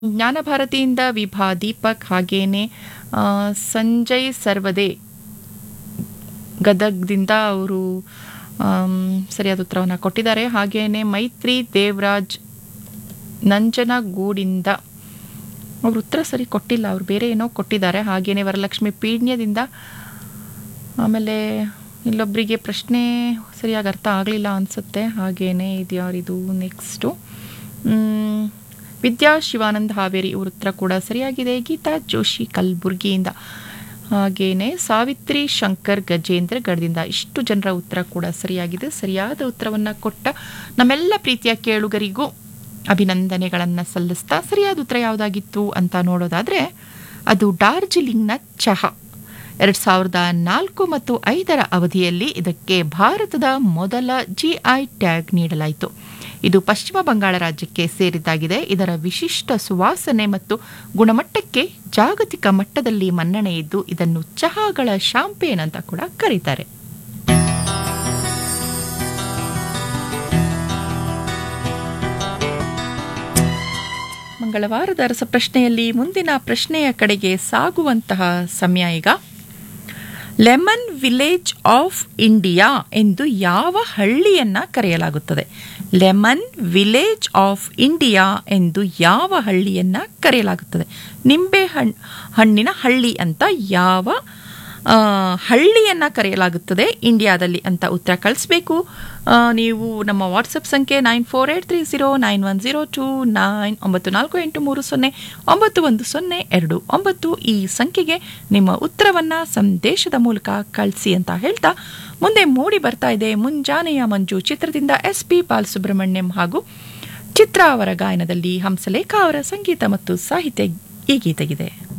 ಜ್ಞಾನಭಾರತಿಯಿಂದ ವಿಭಾ ದೀಪಕ್ ಹಾಗೇನೆ ಆ, ಸಂಜಯ್ ಸರ್ವದೆ ಗದಗದಿಂದ ಅವರು ಸರಿಯಾದ ಉತ್ತರವನ್ನು ಕೊಟ್ಟಿದ್ದಾರೆ ಹಾಗೇನೆ ಮೈತ್ರಿ ದೇವರಾಜ್ ನಂಜನಗೂಡಿಂದ ಅವ್ರ ಉತ್ತರ ಸರಿ ಕೊಟ್ಟಿಲ್ಲ ಅವ್ರು ಬೇರೆ ಏನೋ ಕೊಟ್ಟಿದ್ದಾರೆ ಹಾಗೇನೆ ವರಲಕ್ಷ್ಮಿ ಪೀಣ್ಯದಿಂದ ಆಮೇಲೆ ಇಲ್ಲೊಬ್ಬರಿಗೆ ಪ್ರಶ್ನೆ ಸರಿಯಾಗಿ ಅರ್ಥ ಆಗಲಿಲ್ಲ ಅನಿಸುತ್ತೆ ಹಾಗೇನೆ ಇದು ಯಾರಿದು ನೆಕ್ಸ್ಟು ವಿದ್ಯಾ ಶಿವಾನಂದ್ ಹಾವೇರಿ ಇವ್ರ ಉತ್ತರ ಕೂಡ ಸರಿಯಾಗಿದೆ ಗೀತಾ ಜೋಶಿ ಕಲಬುರ್ಗಿಯಿಂದ ಹಾಗೇನೆ ಸಾವಿತ್ರಿ ಶಂಕರ್ ಗಜೇಂದ್ರ ಗಢದಿಂದ ಇಷ್ಟು ಜನರ ಉತ್ತರ ಕೂಡ ಸರಿಯಾಗಿದೆ ಸರಿಯಾದ ಉತ್ತರವನ್ನು ಕೊಟ್ಟ ನಮ್ಮೆಲ್ಲ ಪ್ರೀತಿಯ ಕೇಳುಗರಿಗೂ ಅಭಿನಂದನೆಗಳನ್ನು ಸಲ್ಲಿಸ್ತಾ ಸರಿಯಾದ ಉತ್ತರ ಯಾವುದಾಗಿತ್ತು ಅಂತ ನೋಡೋದಾದರೆ ಅದು ಡಾರ್ಜಿಲಿಂಗ್ನ ಚಹಾ ಎರಡು ಸಾವಿರದ ನಾಲ್ಕು ಮತ್ತು ಐದರ ಅವಧಿಯಲ್ಲಿ ಇದಕ್ಕೆ ಭಾರತದ ಮೊದಲ ಜಿಐ ಟ್ಯಾಗ್ ನೀಡಲಾಯಿತು ಇದು ಪಶ್ಚಿಮ ಬಂಗಾಳ ರಾಜ್ಯಕ್ಕೆ ಸೇರಿದ್ದಾಗಿದೆ ಇದರ ವಿಶಿಷ್ಟ ಸುವಾಸನೆ ಮತ್ತು ಗುಣಮಟ್ಟಕ್ಕೆ ಜಾಗತಿಕ ಮಟ್ಟದಲ್ಲಿ ಮನ್ನಣೆ ಇದ್ದು ಇದನ್ನು ಚಹಾಗಳ ಶಾಂಪೇನ್ ಅಂತ ಕೂಡ ಕರೀತಾರೆ ಮಂಗಳವಾರದ ರಸಪ್ರಶ್ನೆಯಲ್ಲಿ ಮುಂದಿನ ಪ್ರಶ್ನೆಯ ಕಡೆಗೆ ಸಾಗುವಂತಹ ಸಮಯ ಈಗ ಲೆಮನ್ ವಿಲೇಜ್ ಆಫ್ ಇಂಡಿಯಾ ಎಂದು ಯಾವ ಹಳ್ಳಿಯನ್ನ ಕರೆಯಲಾಗುತ್ತದೆ ಲೆಮನ್ ವಿಲೇಜ್ ಆಫ್ ಇಂಡಿಯಾ ಎಂದು ಯಾವ ಹಳ್ಳಿಯನ್ನ ಕರೆಯಲಾಗುತ್ತದೆ ನಿಂಬೆ ಹಣ್ ಹಣ್ಣಿನ ಹಳ್ಳಿ ಅಂತ ಯಾವ ಆ, ಹಳ್ಳಿಯನ್ನ ಕರೆಯಲಾಗುತ್ತದೆ ಇಂಡಿಯಾದಲ್ಲಿ ಅಂತ ಉತ್ತರ ಕಳಿಸ್ಬೇಕು ಆ, ನೀವು ನಮ್ಮ ವಾಟ್ಸಪ್ ಸಂಖ್ಯೆ nine four eight three zero nine one zero two nine ಒಂಬತ್ತು ನಾಲ್ಕು ಎಂಟು ಮೂರು ಸೊನ್ನೆ ಒಂಬತ್ತು ಒಂದು ಸೊನ್ನೆ ಎರಡು ಒಂಬತ್ತು ಈ ಸಂಖ್ಯೆಗೆ ನಿಮ್ಮ ಉತ್ತರವನ್ನ ಸಂದೇಶದ ಮೂಲಕ ಕಳಿಸಿ ಅಂತ ಹೇಳ್ತಾ ಮುಂದೆ ಮೂಡಿ ಬರ್ತಾ ಇದೆ ಮುಂಜಾನೆಯ ಮಂಜು ಚಿತ್ರದಿಂದ ಎಸ್ ಪಿ ಬಾಲಸುಬ್ರಹ್ಮಣ್ಯಂ ಹಾಗೂ ಚಿತ್ರ ಅವರ ಗಾಯನದಲ್ಲಿ ಹಂಸಲೇಖ ಅವರ ಸಂಗೀತ ಮತ್ತು ಸಾಹಿತ್ಯ ಈ ಗೀತೆಗಿದೆ